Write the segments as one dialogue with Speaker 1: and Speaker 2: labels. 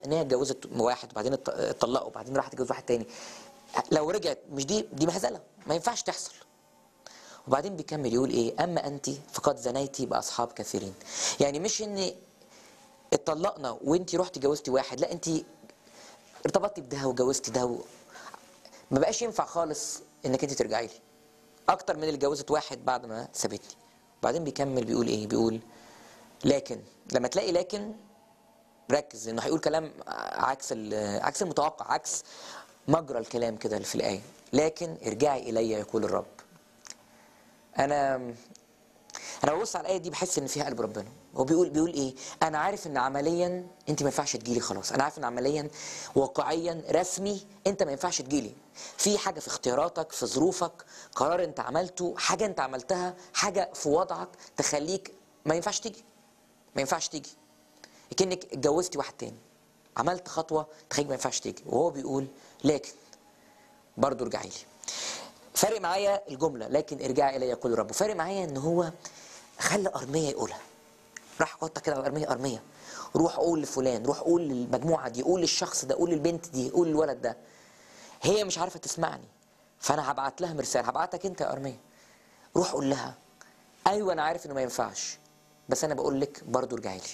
Speaker 1: ان هي اتجوزت واحد وبعدين ات- اتطلقوا وبعدين راحت تتجوز واحد تاني لو رجعت مش دي دي مهزله ما ينفعش تحصل وبعدين بيكمل يقول ايه اما انت فقد زنيتي باصحاب كثيرين يعني مش ان اتطلقنا وانت رحتي جوزتي واحد لا انت ارتبطتي بده وجوزتي ده و... ما بقاش ينفع خالص انك انت ترجعي لي اكتر من اللي جوزت واحد بعد ما سابتني وبعدين بيكمل بيقول ايه بيقول لكن لما تلاقي لكن ركز انه هيقول كلام عكس ال- عكس المتوقع عكس مجرى الكلام كده اللي في الايه لكن ارجعي الي يقول الرب انا انا ببص على الايه دي بحس ان فيها قلب ربنا هو بيقول بيقول ايه انا عارف ان عمليا انت ما ينفعش تجيلي خلاص انا عارف ان عمليا واقعيا رسمي انت ما ينفعش تجيلي في حاجه في اختياراتك في ظروفك قرار انت عملته حاجه انت عملتها حاجه في وضعك تخليك ما ينفعش تيجي ما ينفعش تيجي كأنك اتجوزتي واحد تاني عملت خطوه تخليك ما ينفعش تيجي وهو بيقول لكن برضه ارجعي لي فارق معايا الجمله لكن ارجعي الي يقول الرب وفارق معايا ان هو خلى ارميه يقولها راح حطها كده على ارميه ارميه روح قول لفلان روح قول للمجموعه دي قول للشخص ده قول للبنت دي قول للولد ده هي مش عارفه تسمعني فانا هبعت لها مرسال هبعتك انت يا ارميه روح قول لها ايوه انا عارف انه ما ينفعش بس انا بقول لك برضه ارجعي لي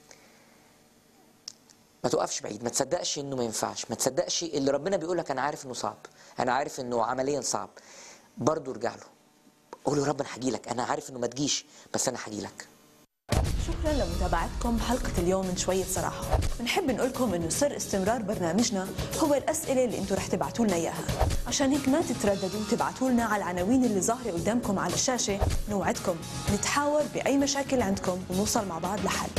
Speaker 1: ما توقفش بعيد ما تصدقش انه ما ينفعش ما تصدقش اللي ربنا بيقول لك انا عارف انه صعب انا عارف انه عمليا صعب برضه ارجع له قول له يا رب انا هجي لك انا عارف انه ما تجيش بس انا هجي لك
Speaker 2: شكرا لمتابعتكم حلقة اليوم من شوية صراحة بنحب نقولكم انه سر استمرار برنامجنا هو الأسئلة اللي انتم رح تبعتوا لنا إياها عشان هيك ما تترددوا تبعتوا لنا على العناوين اللي ظاهرة قدامكم على الشاشة نوعدكم نتحاور بأي مشاكل عندكم ونوصل مع بعض لحل